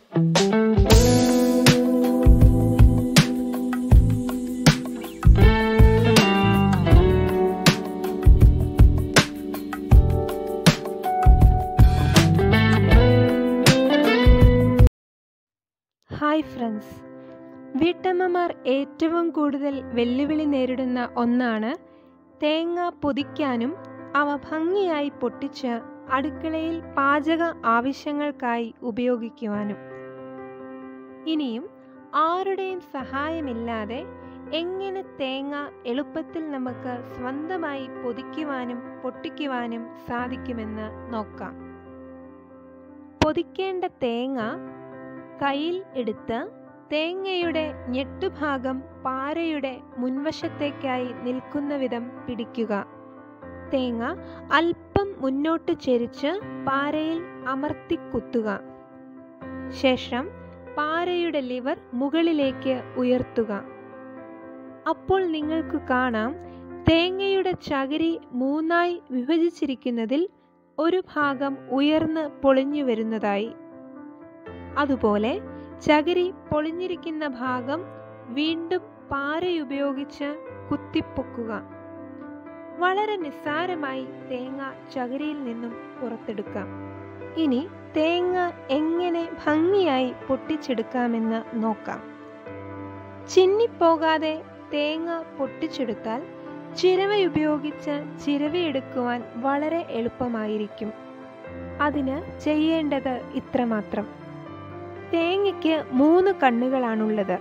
hi friends വീട്ടമ്മമാർ ഏറ്റവും കൂടുതൽ വെല്ലുവിളി നേരിടുന്ന ഒന്നാണ് തേങ്ങ പൊതിക്കാനും അവ ഭംഗിയായി പൊട്ടിച്ച് അടുക്കളയിൽ പാചക ആവശ്യങ്ങൾക്കായി ഉപയോഗിക്കുവാനും ഇനിയും ആരുടെയും സഹായമില്ലാതെ എങ്ങനെ തേങ്ങ എളുപ്പത്തിൽ നമുക്ക് സ്വന്തമായി പൊതിക്കുവാനും പൊട്ടിക്കുവാനും സാധിക്കുമെന്ന് നോക്കാം പൊതിക്കേണ്ട തേങ്ങ കയ്യിൽ എടുത്ത് തേങ്ങയുടെ ഞെട്ടുഭാഗം പാരയുടെ മുൻവശത്തേക്കായി നിൽക്കുന്ന വിധം പിടിക്കുക തേങ്ങ അല്പം മുന്നോട്ട് ചെരിച്ച് പാരയിൽ അമർത്തി കുത്തുക ശേഷം പാരയുടെ ലിവർ മുകളിലേക്ക് ഉയർത്തുക അപ്പോൾ നിങ്ങൾക്ക് കാണാം തേങ്ങയുടെ ചകിരി മൂന്നായി വിഭജിച്ചിരിക്കുന്നതിൽ ഒരു ഭാഗം ഉയർന്ന് പൊളിഞ്ഞു വരുന്നതായി അതുപോലെ ചകിരി പൊളിഞ്ഞിരിക്കുന്ന ഭാഗം വീണ്ടും പാരയുപയോഗിച്ച് കുത്തിപ്പൊക്കുക വളരെ നിസ്സാരമായി തേങ്ങ ചകിരിയിൽ നിന്നും പുറത്തെടുക്കാം ഇനി തേങ്ങ എങ്ങനെ ഭംഗിയായി പൊട്ടിച്ചെടുക്കാമെന്ന് നോക്കാം ചിന്നിപ്പോകാതെ തേങ്ങ പൊട്ടിച്ചെടുത്താൽ ചിരവയുപയോഗിച്ച് ചിരവയെടുക്കുവാൻ വളരെ എളുപ്പമായിരിക്കും അതിന് ചെയ്യേണ്ടത് ഇത്രമാത്രം തേങ്ങയ്ക്ക് മൂന്ന് കണ്ണുകളാണുള്ളത്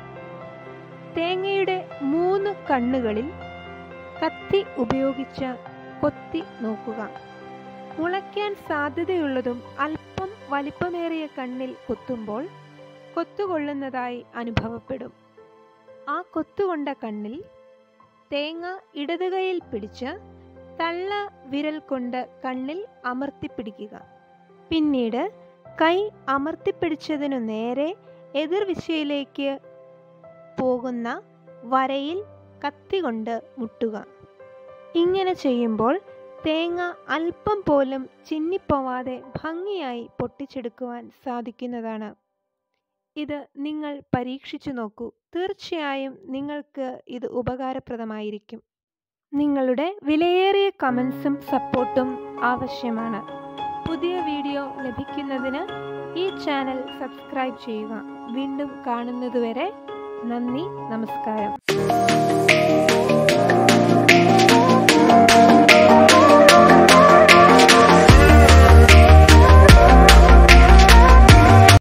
തേങ്ങയുടെ മൂന്ന് കണ്ണുകളിൽ കത്തി ഉപയോഗിച്ച് കൊത്തി നോക്കുക മുളയ്ക്കാൻ സാധ്യതയുള്ളതും അല്പം വലിപ്പമേറിയ കണ്ണിൽ കൊത്തുമ്പോൾ കൊത്തുകൊള്ളുന്നതായി അനുഭവപ്പെടും ആ കൊത്തുകൊണ്ട കണ്ണിൽ തേങ്ങ ഇടത് കൈയിൽ പിടിച്ച് തള്ള വിരൽ കൊണ്ട് കണ്ണിൽ അമർത്തിപ്പിടിക്കുക പിന്നീട് കൈ അമർത്തിപ്പിടിച്ചതിനു നേരെ എതിർദിശയിലേക്ക് പോകുന്ന വരയിൽ കത്തി കൊണ്ട് മുട്ടുക ഇങ്ങനെ ചെയ്യുമ്പോൾ തേങ്ങ അല്പം പോലും ചിന്നിപ്പോവാതെ ഭംഗിയായി പൊട്ടിച്ചെടുക്കുവാൻ സാധിക്കുന്നതാണ് ഇത് നിങ്ങൾ പരീക്ഷിച്ചു നോക്കൂ തീർച്ചയായും നിങ്ങൾക്ക് ഇത് ഉപകാരപ്രദമായിരിക്കും നിങ്ങളുടെ വിലയേറിയ കമൻസും സപ്പോർട്ടും ആവശ്യമാണ് പുതിയ വീഡിയോ ലഭിക്കുന്നതിന് ഈ ചാനൽ സബ്സ്ക്രൈബ് ചെയ്യുക വീണ്ടും കാണുന്നതുവരെ നന്ദി നമസ്കാരം